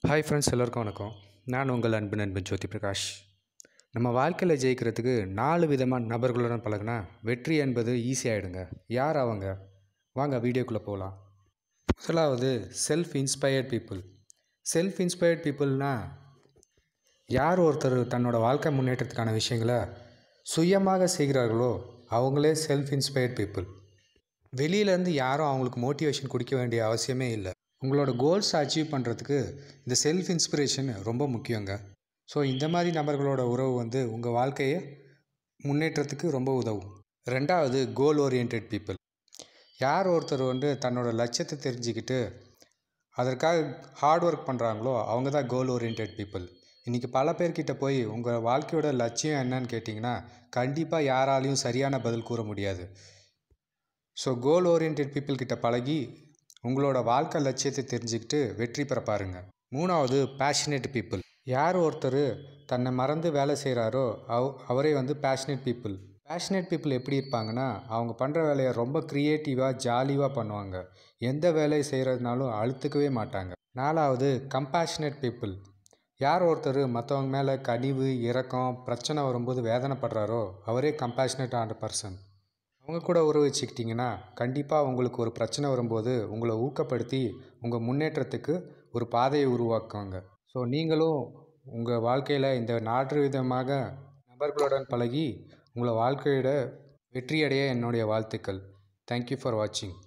hi friends எல்லோருக்கும் வணக்கம் நான் உங்கள் அன்பு நண்பன் ஜோதி பிரகாஷ் நம்ம வாழ்க்கையில் ஜெயிக்கிறதுக்கு நாலு விதமான நபர்களுடன் பழகுனா வெற்றி என்பது ஈஸியாகிடுங்க யார் அவங்க வாங்க வீடியோக்குள்ளே போகலாம் முதலாவது self inspired people self inspired பீப்புள்னால் யார் ஒருத்தர் தன்னோட வாழ்க்கை முன்னேற்றத்துக்கான விஷயங்களை சுயமாக செய்கிறார்களோ அவங்களே செல்ஃப் இன்ஸ்பயர்ட் பீப்புள் வெளியிலேருந்து யாரும் அவங்களுக்கு மோட்டிவேஷன் கொடுக்க வேண்டிய அவசியமே இல்லை உங்களோட கோல்ஸ் அச்சீவ் பண்ணுறதுக்கு இந்த செல்ஃப் இன்ஸ்பிரேஷன் ரொம்ப முக்கியங்க ஸோ இந்த மாதிரி நபர்களோட உறவு வந்து உங்கள் வாழ்க்கையை முன்னேற்றத்துக்கு ரொம்ப உதவும் ரெண்டாவது கோல் ஓரியன்ட் பீப்புள் யார் ஒருத்தர் வந்து தன்னோட லட்சியத்தை தெரிஞ்சுக்கிட்டு அதற்காக ஹார்ட் ஒர்க் பண்ணுறாங்களோ அவங்க தான் கோல் ஓரியன்ட் பீப்புள் இன்றைக்கி பல பேர்கிட்ட போய் உங்கள் வாழ்க்கையோட லட்சியம் என்னன்னு கேட்டிங்கன்னா கண்டிப்பாக யாராலையும் சரியான பதில் கூற முடியாது ஸோ கோல் ஓரியன்ட் பீப்புள் கிட்ட பழகி உங்களோட வாழ்க்கை லட்சியத்தை தெரிஞ்சுக்கிட்டு வெற்றி பெற பாருங்க மூணாவது பேஷனேட் பீப்புள் யார் ஒருத்தர் தன்னை மறந்து வேலை செய்கிறாரோ அவ் அவரே வந்து பேஷனேட் பீப்புள் பேஷனேட் பீப்புள் எப்படி இருப்பாங்கன்னா அவங்க பண்ணுற வேலையை ரொம்ப க்ரியேட்டிவாக ஜாலியாக பண்ணுவாங்க எந்த வேலையை செய்கிறதுனாலும் அழுத்துக்கவே மாட்டாங்க நாலாவது கம்பேஷனேட் பீப்புள் யார் ஒருத்தர் மற்றவங்க மேலே கனிவு இரக்கம் பிரச்சனை வரும்போது வேதனைப்படுறாரோ அவரே கம்பேஷனேட் ஆன பர்சன் அவங்க கூட உறவு வச்சுக்கிட்டிங்கன்னா கண்டிப்பாக உங்களுக்கு ஒரு பிரச்சனை வரும்போது உங்களை ஊக்கப்படுத்தி உங்கள் முன்னேற்றத்துக்கு ஒரு பாதையை உருவாக்குவாங்க ஸோ நீங்களும் உங்கள் வாழ்க்கையில் இந்த நாட்டு விதமாக நபர்களுடன் பழகி உங்களை வாழ்க்கையோட வெற்றியடைய என்னுடைய வாழ்த்துக்கள் தேங்க்யூ ஃபார் வாட்சிங்